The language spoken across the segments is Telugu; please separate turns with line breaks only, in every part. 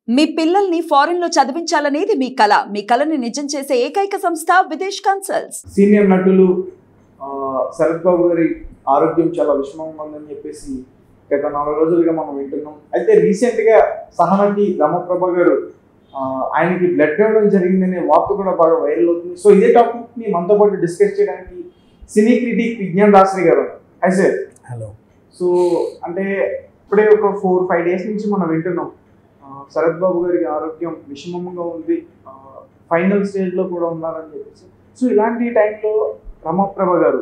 మీ పిల్లల్ని ఫారెన్ లో చదివించాలనేది మీ కల మీ కలని నిజం చేసే ఏకైక సంస్థ విదేశ్ కన్సల్ట్స్
సీనియర్ నటులు ఆ, శరత్ బాబు గారి ఆరోగ్యం చాలా విషమంగా ఉందని చెప్పేసి గత నాలుగు రోజులుగా మనం వింటున్నాం అయితే రీసెంట్ గా సహనటి రమప్రభ గారు ఆ, ఆయనకి బ్లడ్ డొనేషన్ జరిగిందనే వార్త కూడా బాగా వైరల్ అవుతుంది సో ఇదే టాపిక్ ని మనతో పాటు డిస్కస్ చేయడానికి సినీ క్రిటిక్ విజ్ఞాన్ దాసరి గారు అయితే
హలో
సో అంటే ఇప్పుడే ఒక ఫోర్ ఫైవ్ డేస్ నుంచి మనం వింటున్నాం ఆ, శరత్ బాబు గారికి ఆరోగ్యం విషమంగా ఉంది ఫైనల్ స్టేజ్లో కూడా ఉన్నారని చెప్పేసి సో ఇలాంటి టైంలో రమప్రభ గారు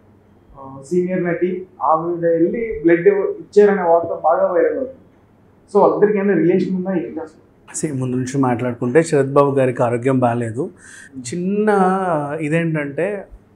సీనియర్ నటి ఆవిడ వెళ్ళి బ్లడ్ ఇచ్చారనే వార్త బాగా వైరల్ అవుతుంది సో అందరికైనా రిలేషన్ ఉందా ఏంటి అసలు
సే ముందు నుంచి మాట్లాడుకుంటే శరత్ బాబు గారికి ఆరోగ్యం బాగాలేదు చిన్న ఇదేంటంటే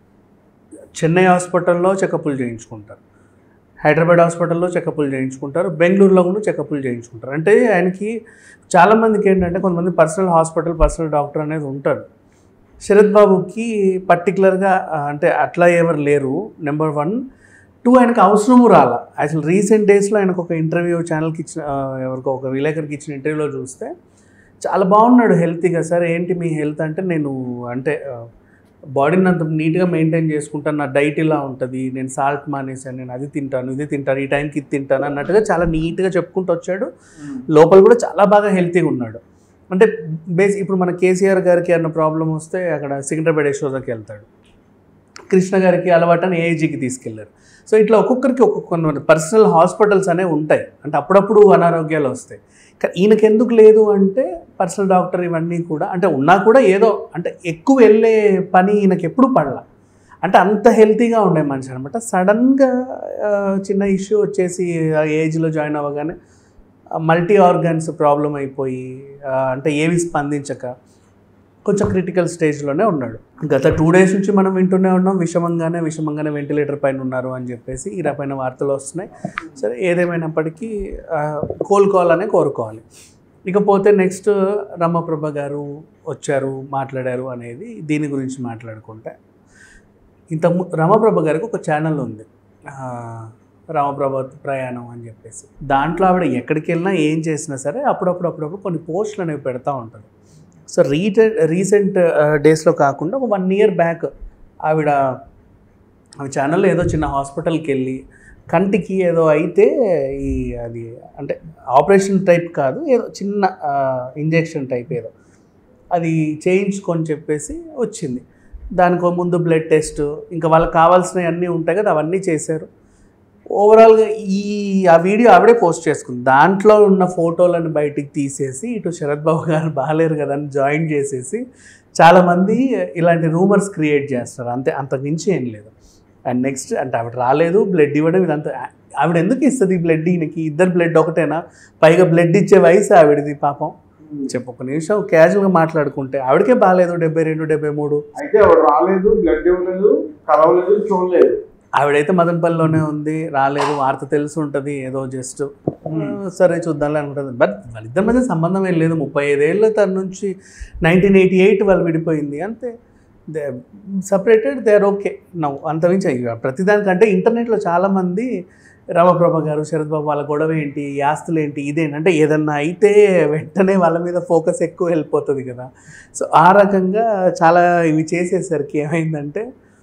చెన్నై హాస్పిటల్లో చెకప్లు చేయించుకుంటారు హైదరాబాద్ హాస్పిటల్లో చెకప్లు చేయించుకుంటారు బెంగళూరులో కూడా చెకప్లు చేయించుకుంటారు అంటే ఆయనకి చాలామందికి ఏంటంటే కొంతమంది పర్సనల్ హాస్పిటల్ పర్సనల్ డాక్టర్ అనేది ఉంటారు శరత్ బాబుకి పర్టికులర్గా అంటే అట్లా ఎవరు లేరు నెంబర్ వన్ టూ ఆయనకు అవసరము రాల అసలు రీసెంట్ డేస్లో ఆయనకు ఒక ఇంటర్వ్యూ ఛానల్కి ఇచ్చిన ఆ, ఎవరికో ఒక విలేకరికి ఇచ్చిన ఇంటర్వ్యూలో చూస్తే చాలా బాగున్నాడు హెల్తీగా సార్ ఏంటి మీ హెల్త్ అంటే నేను అంటే బాడీని అంత నీట్గా మెయింటైన్ చేసుకుంటాను నా డైట్ ఇలా ఉంటుంది నేను సాల్ట్ మానేసాను నేను అది తింటాను ఇది తింటాను ఈ టైంకి ఇది తింటాను అన్నట్టుగా చాలా నీట్గా చెప్పుకుంటూ వచ్చాడు లోపల కూడా చాలా బాగా హెల్తీగా ఉన్నాడు అంటే బేస్ ఇప్పుడు మన కేసీఆర్ గారికి అన్న ప్రాబ్లం వస్తే అక్కడ సికింద్రాబాద్ యశోదకి వెళ్తాడు కృష్ణ గారికి అలవాటని ఏఐజీకి తీసుకెళ్లారు సో ఇట్లా ఒక్కొక్కరికి ఒక్కొక్క పర్సనల్ హాస్పిటల్స్ అనేవి ఉంటాయి అంటే అప్పుడప్పుడు అనారోగ్యాలు వస్తాయి కానీ ఈయనకి ఎందుకు లేదు అంటే పర్సనల్ డాక్టర్ ఇవన్నీ కూడా అంటే ఉన్నా కూడా ఏదో అంటే ఎక్కువ వెళ్ళే పని ఈయనకి ఎప్పుడు పడలా అంటే అంత హెల్తీగా ఉండే మనిషి అనమాట సడన్గా చిన్న ఇష్యూ వచ్చేసి ఆ ఏజ్లో జాయిన్ అవ్వగానే మల్టీ ఆర్గాన్స్ ప్రాబ్లం అయిపోయి ఆ, అంటే ఏవి స్పందించక కొంచెం క్రిటికల్ స్టేజ్లోనే ఉన్నాడు గత టూ డేస్ నుంచి మనం వింటూనే ఉన్నాం విషమంగానే విషమంగానే వెంటిలేటర్ పైన ఉన్నారు అని చెప్పేసి ఈ రకమైన వార్తలు వస్తున్నాయి సరే ఏదేమైనప్పటికీ ఆ, కోలుకోవాలనే కోరుకోవాలి ఇకపోతే నెక్స్ట్ రమప్రభ గారు వచ్చారు మాట్లాడారు అనేది దీని గురించి మాట్లాడుకుంటే ఇంత ము- రమప్రభ గారికి ఒక ఛానల్ ఉంది ఆ, రామప్రభ ప్రయాణం అని చెప్పేసి దాంట్లో ఆవిడ ఎక్కడికి వెళ్ళినా ఏం చేసినా సరే అప్పుడప్పుడు అప్పుడప్పుడు కొన్ని పోస్టులు అనేవి పెడతా ఉంటుంది సో రీట రీసెంట్ డేస్లో కాకుండా ఒక వన్ ఇయర్ బ్యాక్ ఆవిడ ఆమె ఛానల్లో ఏదో చిన్న హాస్పిటల్కి వెళ్ళి కంటికి ఏదో అయితే ఈ అది అంటే ఆపరేషన్ టైప్ కాదు ఏదో చిన్న ఇంజెక్షన్ టైప్ ఏదో అది చేయించుకొని చెప్పేసి వచ్చింది దానికి ముందు బ్లడ్ టెస్ట్ ఇంకా వాళ్ళకి కావాల్సినవి అన్నీ ఉంటాయి కదా అవన్నీ చేశారు ఓవరాల్గా ఈ ఆ వీడియో ఆవిడే పోస్ట్ చేసుకుంది దాంట్లో ఉన్న ఫోటోలను బయటికి తీసేసి ఇటు శరత్ బాబు గారు బాగాలేరు కదా అని జాయిన్ చేసేసి చాలామంది ఇలాంటి రూమర్స్ క్రియేట్ చేస్తారు అంతే అంతకు మించి ఏం లేదు అండ్ నెక్స్ట్ అంటే ఆవిడ రాలేదు బ్లడ్ ఇవ్వడం ఇదంతా ఆవిడ ఎందుకు ఇస్తుంది బ్లడ్ ఈయనకి ఇద్దరు బ్లడ్ ఒకటేనా పైగా బ్లడ్ ఇచ్చే వయసు ఆవిడది పాపం చెప్పు ఒక నిమిషం క్యాజువల్గా మాట్లాడుకుంటే ఆవిడకే బాగాలేదు డెబ్బై రెండు డెబ్బై మూడు
అయితే ఆవిడ రాలేదు బ్లడ్ ఇవ్వలేదు కలవలేదు చూడలేదు
ఆవిడైతే మదనపల్లిలోనే ఉంది రాలేదు వార్త తెలిసి ఉంటుంది ఏదో జస్ట్ సరే చూద్దాంలే అనుకుంటుంది బట్ వాళ్ళిద్దరి మధ్య సంబంధం ఏం లేదు ముప్పై ఐదేళ్ళ తన నుంచి నైన్టీన్ ఎయిటీ ఎయిట్ వాళ్ళు విడిపోయింది అంతే they separated they are okay నవ్వు అంతమించి ఇక ప్రతిదానికంటే ఇంటర్నెట్లో చాలామంది రామప్రభ గారు శరత్ బాబు వాళ్ళ గొడవ ఏంటి ఈ ఆస్తులు ఏంటి ఇదేంటంటే ఏదన్నా అయితే వెంటనే వాళ్ళ మీద ఫోకస్ ఎక్కువ వెళ్ళిపోతుంది కదా సో ఆ రకంగా చాలా ఇవి చేసేసరికి ఏమైందంటే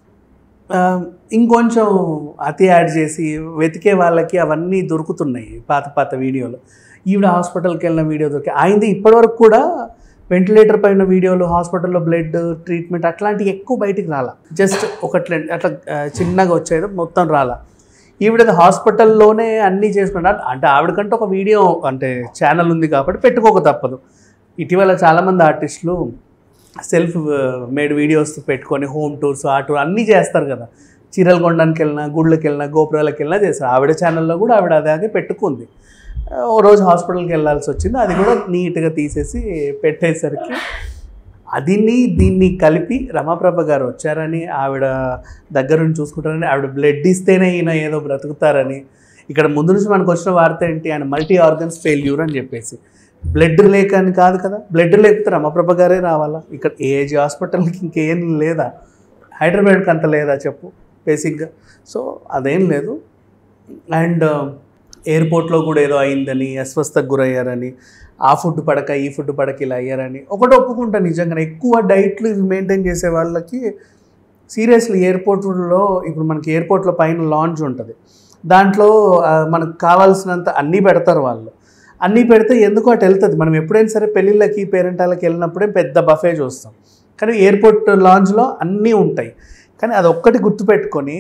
ఆ, ఇంకొంచెం అతి యాడ్ చేసి వెతికే వాళ్ళకి అవన్నీ దొరుకుతున్నాయి పాత పాత వీడియోలు ఈవిడ హాస్పిటల్కి వెళ్ళిన వీడియో దొరికి ఆయనది ఇప్పటివరకు కూడా వెంటిలేటర్ పైన వీడియోలు హాస్పిటల్లో బ్లడ్ ట్రీట్మెంట్ అట్లాంటివి ఎక్కువ బయటికి రాలా జస్ట్ ఒక ట్రెండ్ అట్లా ఆ, చిన్నగా వచ్చేది మొత్తం రాలా ఈవిడ హాస్పిటల్లోనే అన్నీ చేసుకున్నారు అంటే ఆవిడకంటే ఒక వీడియో అంటే ఛానల్ ఉంది కాబట్టి పెట్టుకోక తప్పదు ఇటీవల చాలామంది ఆర్టిస్టులు సెల్ఫ్ మేడ్ వీడియోస్ పెట్టుకొని హోమ్ టూర్స్ ఆ టూర్ అన్నీ చేస్తారు కదా చీరలు కొనడానికి వెళ్ళినా గుళ్ళకి వెళ్ళినా గోపురాలకు వెళ్ళినా చేస్తారు ఆవిడ ఛానల్లో కూడా ఆవిడ అదే పెట్టుకుంది ఆ, ఓ రోజు హాస్పిటల్కి వెళ్ళాల్సి వచ్చింది అది కూడా నీట్గా తీసేసి పెట్టేసరికి అదిని దీన్ని కలిపి రమాప్రభ గారు వచ్చారని ఆవిడ దగ్గర నుంచి చూసుకుంటారని ఆవిడ బ్లడ్ ఇస్తేనే ఈయన ఏదో బ్రతుకుతారని ఇక్కడ ముందు నుంచి మనకు వచ్చిన వార్త ఏంటి ఆయన మల్టీ ఆర్గన్స్ ఫెయిల్యూర్ అని చెప్పేసి బ్లడ్ లేక అని కాదు కదా బ్లడ్ లేకపోతే రమప్రభ గారే రావాలా ఇక్కడ ఏజీ హాస్పిటల్కి ఇంకేం లేదా హైదరాబాద్కి అంత లేదా చెప్పు బేసిక్గా సో అదేం లేదు అండ్ ఎయిర్పోర్ట్లో కూడా ఏదో అయిందని అస్వస్థకు గురయ్యారని ఆ ఫుడ్ పడక ఈ ఫుడ్ పడక ఇలా అయ్యారని ఒకటి ఒప్పుకుంటా నిజంగా ఎక్కువ డైట్లు మెయింటైన్ చేసే వాళ్ళకి సీరియస్లీ ఎయిర్పోర్ట్లో ఇప్పుడు మనకి ఎయిర్పోర్ట్లో పైన లాంచ్ ఉంటుంది దాంట్లో ఆ, మనకు కావాల్సినంత అన్నీ పెడతారు వాళ్ళు అన్నీ పెడితే ఎందుకు అటు వెళ్తుంది మనం ఎప్పుడైనా సరే పెళ్ళిళ్ళకి పేరెంటాలకి వెళ్ళినప్పుడే పెద్ద బఫే చూస్తాం కానీ ఎయిర్పోర్ట్ లాంజ్లో అన్నీ ఉంటాయి కానీ అది ఒక్కటి గుర్తుపెట్టుకొని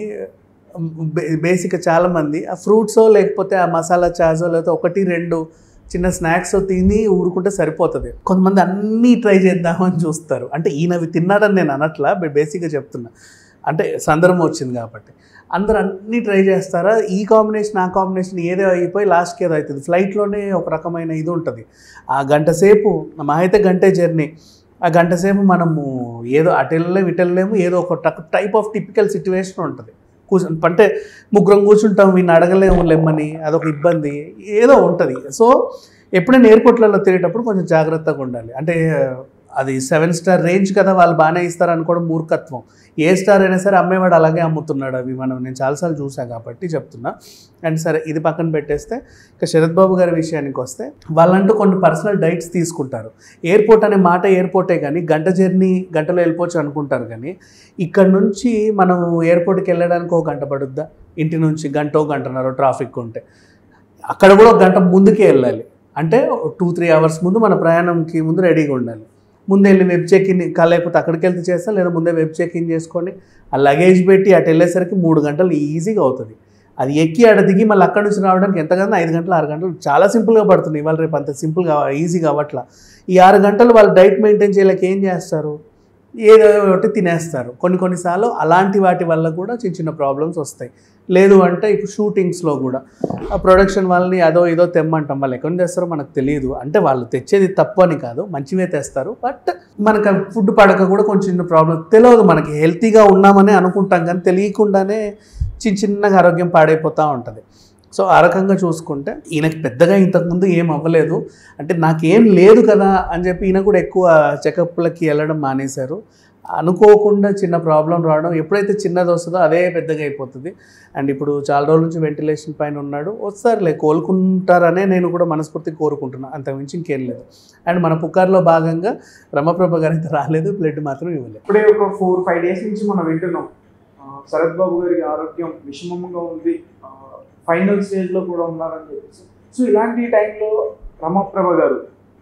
బే బేసిక్గా చాలామంది ఆ ఫ్రూట్సో లేకపోతే ఆ మసాలా చాజో లేకపోతే ఒకటి రెండు చిన్న స్నాక్స్ తిని ఊరుకుంటే సరిపోతుంది కొంతమంది అన్నీ ట్రై చేద్దామని చూస్తారు అంటే ఈయనవి తిన్నాడని నేను అనట్లా బట్ బేసిక్గా చెప్తున్నా అంటే సందర్భం వచ్చింది కాబట్టి అందరూ అన్నీ ట్రై చేస్తారా ఈ కాంబినేషన్ ఆ కాంబినేషన్ ఏదో అయిపోయి లాస్ట్కి ఏదో అవుతుంది ఫ్లైట్లోనే ఒక రకమైన ఇది ఉంటుంది ఆ గంట సేపు మా అయితే గంటే జర్నీ ఆ గంట సేపు మనము ఏదో అటు వెళ్ళలేము ఇటు వెళ్ళలేము ఏదో ఒక టైప్ ఆఫ్ టిపికల్ సిచ్యువేషన్ ఉంటుంది కూర్చో అంటే ముగ్గురం కూర్చుంటాం వీడిని అడగలేము లెమ్మని అదొక ఇబ్బంది ఏదో ఉంటుంది సో ఎప్పుడైనా ఎయిర్పోర్ట్లలో తిరిగేటప్పుడు కొంచెం జాగ్రత్తగా ఉండాలి అంటే అది సెవెన్ స్టార్ రేంజ్ కదా వాళ్ళు బాగానే ఇస్తారు అనుకోవడం మూర్ఖత్వం ఏ స్టార్ అయినా సరే అమ్మేవాడు అలాగే అమ్ముతున్నాడు అవి మనం నేను చాలాసార్లు చూసాను కాబట్టి చెప్తున్నా అండ్ సరే ఇది పక్కన పెట్టేస్తే ఇక శరత్ బాబు గారి విషయానికి వస్తే వాళ్ళంటూ కొన్ని పర్సనల్ డైట్స్ తీసుకుంటారు ఎయిర్పోర్ట్ అనే మాట ఎయిర్పోర్టే కానీ గంట జర్నీ గంటలో వెళ్ళిపోవచ్చు అనుకుంటారు కానీ ఇక్కడ నుంచి మనం ఎయిర్పోర్ట్కి వెళ్ళడానికి ఒక గంట పడుద్దా ఇంటి నుంచి గంట గంటన్నర ట్రాఫిక్ ఉంటే అక్కడ కూడా ఒక గంట ముందుకే వెళ్ళాలి అంటే టూ త్రీ అవర్స్ ముందు మన ప్రయాణంకి ముందు రెడీగా ఉండాలి ముందు వెళ్ళి వెబ్ చెక్ ఇన్ లేకపోతే అక్కడికి వెళ్తే చేస్తా లేదా ముందే వెబ్ చెక్ ఇన్ చేసుకొని ఆ లగేజ్ పెట్టి అటు వెళ్ళేసరికి మూడు గంటలు ఈజీగా అవుతుంది అది ఎక్కి ఆడ దిగి మళ్ళీ అక్కడి నుంచి రావడానికి ఎంతగానో ఐదు గంటలు ఆరు గంటలు చాలా సింపుల్గా పడుతుంది ఇవాళ రేపు అంత సింపుల్గా ఈజీగా అవ్వట్లా ఈ ఆరు గంటలు వాళ్ళు డైట్ మెయింటైన్ చేయలేక ఏం చేస్తారు ఏదో ఒకటి తినేస్తారు కొన్ని కొన్నిసార్లు అలాంటి వాటి వల్ల కూడా చిన్న చిన్న ప్రాబ్లమ్స్ వస్తాయి లేదు అంటే ఇప్పుడు షూటింగ్స్లో కూడా ఆ ప్రొడక్షన్ వాళ్ళని అదో ఇదో తెమ్మంటాం వాళ్ళు ఎక్కడి నుంచి తెస్తారో మనకు తెలియదు అంటే వాళ్ళు తెచ్చేది తప్పు అని కాదు మంచివే తెస్తారు బట్ మనకు ఫుడ్ పడక కూడా కొంచెం చిన్న ప్రాబ్లం తెలియదు మనకి హెల్తీగా ఉన్నామని అనుకుంటాం కానీ తెలియకుండానే చిన్న చిన్నగా ఆరోగ్యం పాడైపోతూ ఉంటుంది సో ఆ రకంగా చూసుకుంటే ఈయనకి పెద్దగా ఇంతకుముందు ఏం అవ్వలేదు అంటే నాకేం లేదు కదా అని చెప్పి ఈయన కూడా ఎక్కువ చెకప్లకి వెళ్ళడం మానేశారు అనుకోకుండా చిన్న ప్రాబ్లం రావడం ఎప్పుడైతే చిన్నది వస్తుందో అదే పెద్దగా అయిపోతుంది అండ్ ఇప్పుడు చాలా రోజుల నుంచి వెంటిలేషన్ పైన ఉన్నాడు వస్తారులే కోలుకుంటారనే నేను కూడా మనస్ఫూర్తిగా కోరుకుంటున్నాను అంతకుమించి ఇంకేం లేదు అండ్ మన పుకార్లో భాగంగా రమప్రభ గారు అయితే రాలేదు బ్లడ్ మాత్రం ఇవ్వలేదు
ఇప్పుడే ఒక ఫోర్ ఫైవ్ డేస్ నుంచి మనం వింటున్నాం ఆ, శరత్ బాబు గారికి ఆరోగ్యం విషమంగా ఉంది ఫైనల్ స్టేజ్లో కూడా ఉన్నారని చెప్పేసి సో ఇలాంటి టైంలో రమప్రభ గారు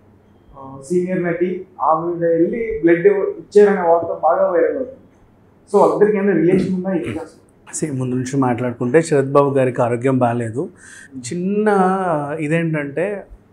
సీనియర్ నటి ఆవిడ వెళ్ళి బ్లడ్ ఇచ్చారనే వార్త బాగా వైరల్ అవుతుంది సో అందరికి ఏమైనా రిలేషన్ ఉందా ఇది అసలు
సే ముందు నుంచి మాట్లాడుకుంటే శరత్ బాబు గారికి ఆరోగ్యం బాగాలేదు చిన్న ఇదేంటంటే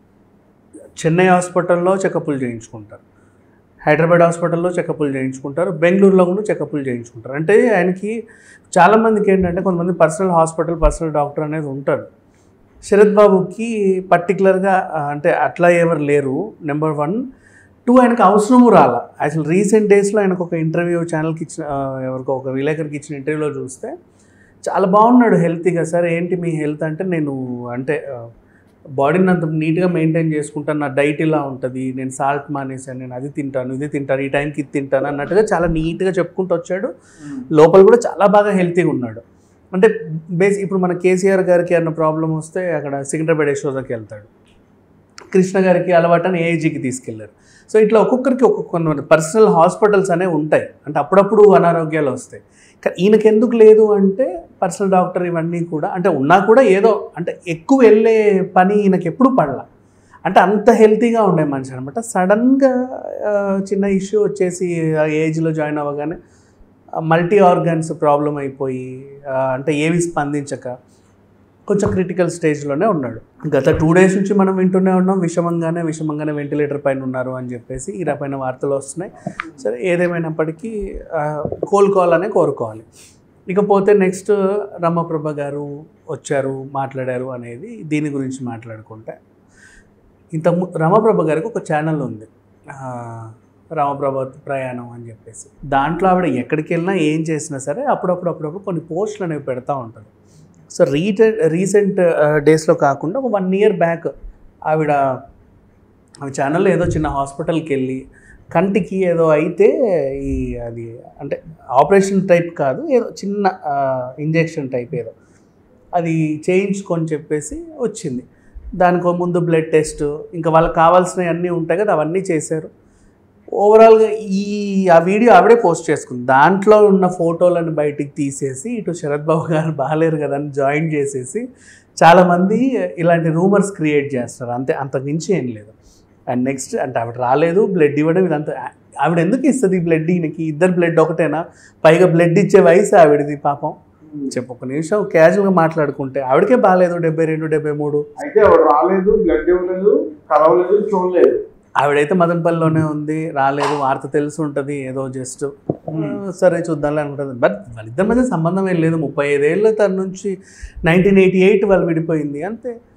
చెన్నై హాస్పిటల్లో చెకప్లు చేయించుకుంటారు హైదరాబాద్ హాస్పిటల్లో చెకప్లు చేయించుకుంటారు బెంగళూరులో కూడా చెకప్లు చేయించుకుంటారు అంటే ఆయనకి చాలామందికి ఏంటంటే కొంతమంది పర్సనల్ హాస్పిటల్ పర్సనల్ డాక్టర్ అనేది ఉంటాడు శరత్ బాబుకి పర్టికులర్గా అంటే అట్లా ఎవరు లేరు నెంబర్ వన్ టూ ఆయనకు అవసరము రాల అసలు రీసెంట్ డేస్లో ఆయనకు ఒక ఇంటర్వ్యూ ఛానల్కి ఇచ్చిన ఆ, ఎవరికో ఒక విలేకరికి ఇచ్చిన ఇంటర్వ్యూలో చూస్తే చాలా బాగున్నాడు హెల్తీగా సార్ ఏంటి మీ హెల్త్ అంటే నేను అంటే బాడీని అంత నీట్గా మెయింటైన్ చేసుకుంటాను నా డైట్ ఇలా ఉంటుంది నేను సాల్ట్ మానేసాను నేను అది తింటాను ఇది తింటాను ఈ టైంకి ఇది తింటాను అన్నట్టుగా చాలా నీట్గా చెప్పుకుంటూ వచ్చాడు లోపల కూడా చాలా బాగా హెల్తీగా ఉన్నాడు అంటే బేస్ ఇప్పుడు మన కేసీఆర్ గారికి అన్న ప్రాబ్లం వస్తే అక్కడ సికింద్రాబాద్ యశోదకి వెళ్తాడు కృష్ణ గారికి అలవాటని ఏఐజీకి తీసుకెళ్లారు సో ఇట్లా ఒక్కొక్కరికి ఒక్కొక్క పర్సనల్ హాస్పిటల్స్ అనేవి ఉంటాయి అంటే అప్పుడప్పుడు అనారోగ్యాలు వస్తాయి కానీ ఈయనకి ఎందుకు లేదు అంటే పర్సనల్ డాక్టర్ ఇవన్నీ కూడా అంటే ఉన్నా కూడా ఏదో అంటే ఎక్కువ వెళ్ళే పని ఈయనకి ఎప్పుడు పడలా అంటే అంత హెల్తీగా ఉండే మనిషి అనమాట సడన్గా చిన్న ఇష్యూ వచ్చేసి ఆ ఏజ్లో జాయిన్ అవ్వగానే మల్టీ ఆర్గాన్స్ ప్రాబ్లం అయిపోయి ఆ, అంటే ఏవి స్పందించక కొంచెం క్రిటికల్ స్టేజ్లోనే ఉన్నాడు గత టూ డేస్ నుంచి మనం వింటూనే ఉన్నాం విషమంగానే విషమంగానే వెంటిలేటర్ పైన ఉన్నారు అని చెప్పేసి ఈ రకమైన వార్తలు వస్తున్నాయి సరే ఏదేమైనప్పటికీ ఆ, కోలుకోవాలనే కోరుకోవాలి ఇకపోతే నెక్స్ట్ రమప్రభ గారు వచ్చారు మాట్లాడారు అనేది దీని గురించి మాట్లాడుకుంటే ఇంత ము- రమప్రభ గారికి ఒక ఛానల్ ఉంది ఆ, రామప్రభ ప్రయాణం అని చెప్పేసి దాంట్లో ఆవిడ ఎక్కడికి వెళ్ళినా ఏం చేసినా సరే అప్పుడప్పుడు అప్పుడప్పుడు కొన్ని పోస్టులు అనేవి పెడతా ఉంటుంది సో రీట రీసెంట్ డేస్లో కాకుండా ఒక వన్ ఇయర్ బ్యాక్ ఆవిడ ఆమె ఛానల్లో ఏదో చిన్న హాస్పిటల్కి వెళ్ళి కంటికి ఏదో అయితే ఈ అది అంటే ఆపరేషన్ టైప్ కాదు ఏదో చిన్న ఇంజెక్షన్ టైప్ ఏదో అది చేయించుకొని చెప్పేసి వచ్చింది దానికో ముందు బ్లడ్ టెస్ట్ ఇంకా వాళ్ళకి కావాల్సినవి అన్నీ ఉంటాయి కదా అవన్నీ చేశారు ఓవరాల్గా ఈ ఆ వీడియో ఆవిడే పోస్ట్ చేసుకుంది దాంట్లో ఉన్న ఫోటోలను బయటికి తీసేసి ఇటు శరత్ బాబు గారు బాగాలేరు కదా అని జాయిన్ చేసేసి చాలామంది ఇలాంటి రూమర్స్ క్రియేట్ చేస్తారు అంతే అంతకు మించి ఏం లేదు అండ్ నెక్స్ట్ అంటే ఆవిడ రాలేదు బ్లడ్ ఇవ్వడం ఇదంతా ఆవిడ ఎందుకు ఇస్తుంది బ్లడ్ ఈయనకి ఇద్దరు బ్లడ్ ఒకటేనా పైగా బ్లడ్ ఇచ్చే వయసు ఆవిడది పాపం చెప్పు ఒక నిమిషం క్యాజువల్గా మాట్లాడుకుంటే ఆవిడకే బాగాలేదు డెబ్బై రెండు డెబ్బై మూడు
అయితే ఆవిడ రాలేదు బ్లడ్ ఇవ్వలేదు కలవలేదు చూడలేదు
ఆవిడైతే మదనపల్లిలోనే ఉంది రాలేదు వార్త తెలిసి ఉంటుంది ఏదో జస్ట్ సరే చూద్దాంలే అనుకుంటుంది బట్ వాళ్ళిద్దరి మధ్య సంబంధం ఏం లేదు ముప్పై ఐదేళ్ళ తన నుంచి నైన్టీన్ ఎయిటీ ఎయిట్ వాళ్ళు విడిపోయింది అంతే